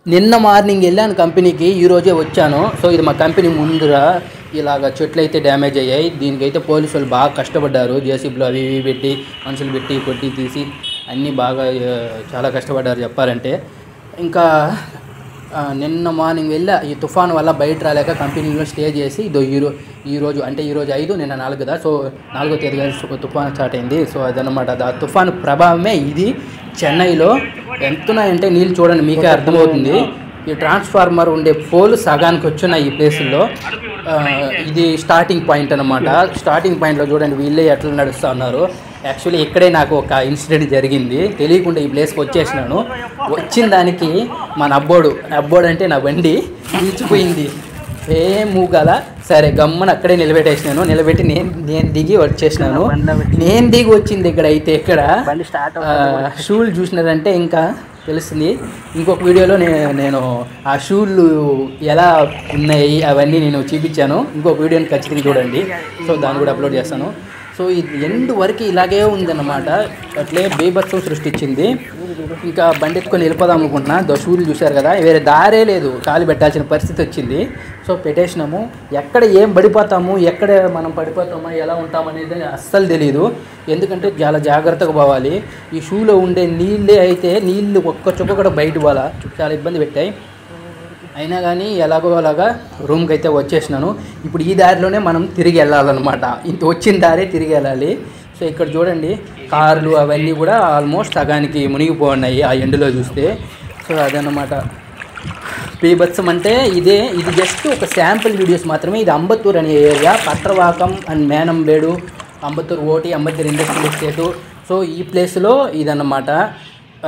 నిన్న మార్నింగ్ వెళ్ళాను కంపెనీకి ఈ రోజే వచ్చాను సో ఇది మా కంపెనీ ముందర ఇలాగ చెట్లు అయితే డ్యామేజ్ అయ్యాయి దీనికైతే పోలీసు వాళ్ళు బాగా కష్టపడ్డారు జేసీబీలు అవి ఇవి పెట్టి మనుషులు పెట్టి కొట్టి తీసి అన్నీ బాగా ఆ, చాలా కష్టపడ్డారు చెప్పాలంటే ఇంకా ఆ, నిన్న మార్నింగ్ వెళ్ళా ఈ తుఫాన్ వల్ల బయట రాలేక కంపెనీలో స్టే చేసి ఇదో ఈ రో ఈ రోజు అంటే ఈ రోజు ఐదు నిన్న నాలుగు కదా సో నాలుగో తేదీ కలిసి తుఫాన్ స్టార్ట్ అయింది సో అదనమాట ఆ తుఫాన్ ప్రభావమే ఇది చెన్నైలో ఎంతున్నాయంటే నీళ్ళు చూడండి మీకే అర్థమవుతుంది ఈ ట్రాన్స్ఫార్మర్ ఉండే పోల్ సగానికి వచ్చున్నాయి ఈ ప్లేసుల్లో ఆ, ఇది స్టార్టింగ్ పాయింట్ అనమాట స్టార్టింగ్ పాయింట్లో చూడండి వీళ్ళే ఎట్లా నడుస్తూ ఉన్నారు యాక్చువల్లీ ఇక్కడే నాకు ఒక ఇన్సిడెంట్ జరిగింది తెలియకుండా ఈ ప్లేస్కి వచ్చేసినాను వచ్చిన దానికి మా నబ్బోడు నబ్బోడు అంటే నా బండి నిలిచిపోయింది ఏం మూగల సరే గమ్మున అక్కడే నిలబెట్టేసినాను నిలబెట్టి నేను నేను దిగి వచ్చేసినాను నేను దిగి వచ్చింది ఇక్కడ అయితే ఇక్కడ బండి స్టార్ట్ ఆ, షూలు చూసినారంటే ఇంకా తెలుస్తుంది ఇంకొక వీడియోలో నేను నేను ఆ షూలు ఎలా ఉన్నాయి అవన్నీ నేను చూపించాను ఇంకొక వీడియోని ఖచ్చితంగా చూడండి సో దాన్ని కూడా అప్లోడ్ చేస్తాను సో ఇది ఎండ్ వరకు ఇలాగే ఉందన్నమాట అట్లే బీభత్సం సృష్టించింది ఇంకా బండి ఎత్తుకొని వెళ్ళిపోదాం అనుకుంటున్నా దో షూలు చూశారు కదా వేరే దారే లేదు కాలు పెట్టాల్సిన పరిస్థితి వచ్చింది సో పెట్టేసినాము ఎక్కడ ఏం పడిపోతాము ఎక్కడ మనం పడిపోతామో ఎలా ఉంటాం అనేది అస్సలు తెలియదు ఎందుకంటే చాలా జాగ్రత్తగా పోవాలి ఈ షూలో ఉండే నీళ్ళే అయితే నీళ్ళు ఒక్క చుక్క కూడా బయట పోవాలా చాలా ఇబ్బంది పెట్టాయి అయినా కానీ ఎలాగో అలాగా రూమ్కి అయితే వచ్చేసినాను ఇప్పుడు ఈ దారిలోనే మనం తిరిగి వెళ్ళాలన్నమాట ఇంత వచ్చిన దారే తిరిగి వెళ్ళాలి సో ఇక్కడ చూడండి కార్లు అవన్నీ కూడా ఆల్మోస్ట్ సగానికి మునిగిపోఉన్నాయి ఆ ఎండులో చూస్తే సో అదన్నమాట బీభత్సం అంటే ఇదే ఇది జస్ట్ ఒక శాంపుల్ వీడియోస్ మాత్రమే ఇది అంబత్తూర్ అనే area Pattaravakkam and Menambedu Ambattur OT Ambattur industrial estate so ఈ ప్లేస్లో ఇదన్నమాట ఆ,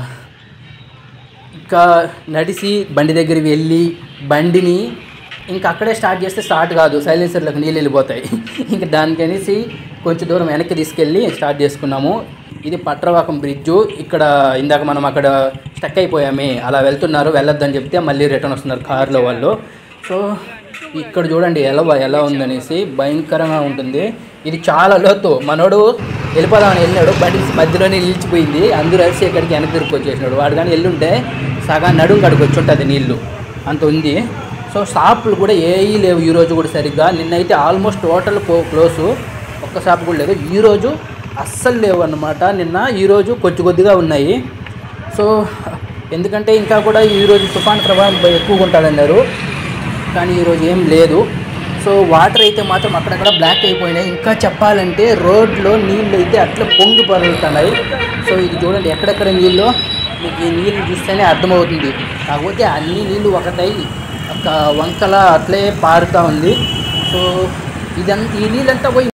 ఇంకా నడిచి బండి దగ్గరికి వెళ్ళి బండిని ఇంకా అక్కడే స్టార్ట్ చేస్తే స్టార్ట్ కాదు సైలెన్సర్లకు నీళ్ళు వెళ్ళిపోతాయి ఇంకా దానికనేసి కొంచెం దూరం వెనక్కి తీసుకెళ్ళి స్టార్ట్ చేసుకున్నాము ఇది పట్రవాకం బ్రిడ్జు ఇక్కడ ఇందాక మనం అక్కడ స్టక్ అయిపోయామే అలా వెళ్తున్నారు వెళ్ళొద్దని చెప్తే మళ్ళీ రిటర్న్ వస్తున్నారు కారులో వాళ్ళు సో ఇక్కడ చూడండి ఎలా ఎలా ఉందనేసి భయంకరంగా ఉంటుంది ఇది చాలా లోతు మనోడు వెళ్ళిపోదామని వెళ్ళినాడు బండి మధ్యలోనే నిలిచిపోయింది అందరూ కలిసి ఇక్కడికి వెనక్కి తిరిగి వచ్చేసినాడు వాడు కానీ వెళ్ళుంటే సగం నడుం కడికి వచ్చి ఉంటుంది నీళ్ళు అంత ఉంది సో షాపులు కూడా ఏవి లేవు ఈ రోజు కూడా సరిగ్గా నిన్నైతే ఆల్మోస్ట్ టోటల్ క్లోజు ఒక్క షాప్ కూడా లేదు ఈరోజు అస్సలు లేవు అన్నమాట నిన్న ఈరోజు కొద్ది కొద్దిగా ఉన్నాయి సో ఎందుకంటే ఇంకా కూడా ఈరోజు తుఫాన్ ప్రభావం ఎక్కువగా ఉంటుందన్నారు కానీ ఈరోజు ఏం లేదు సో వాటర్ అయితే మాత్రం అక్కడక్కడ బ్లాక్ అయిపోయినాయి ఇంకా చెప్పాలంటే రోడ్లో నీళ్ళు అయితే అట్లా పొంగి పరుగుతున్నాయి సో ఇది చూడండి ఎక్కడెక్కడ నీళ్ళు మీకు ఈ నీళ్ళు చూస్తేనే అర్థమవుతుంది కాకపోతే అన్ని నీళ్ళు ఒకటై ఒక వంకల అట్లే పారుతూ ఉంది సో ఇదంతా ఈ నీళ్ళంతా పోయి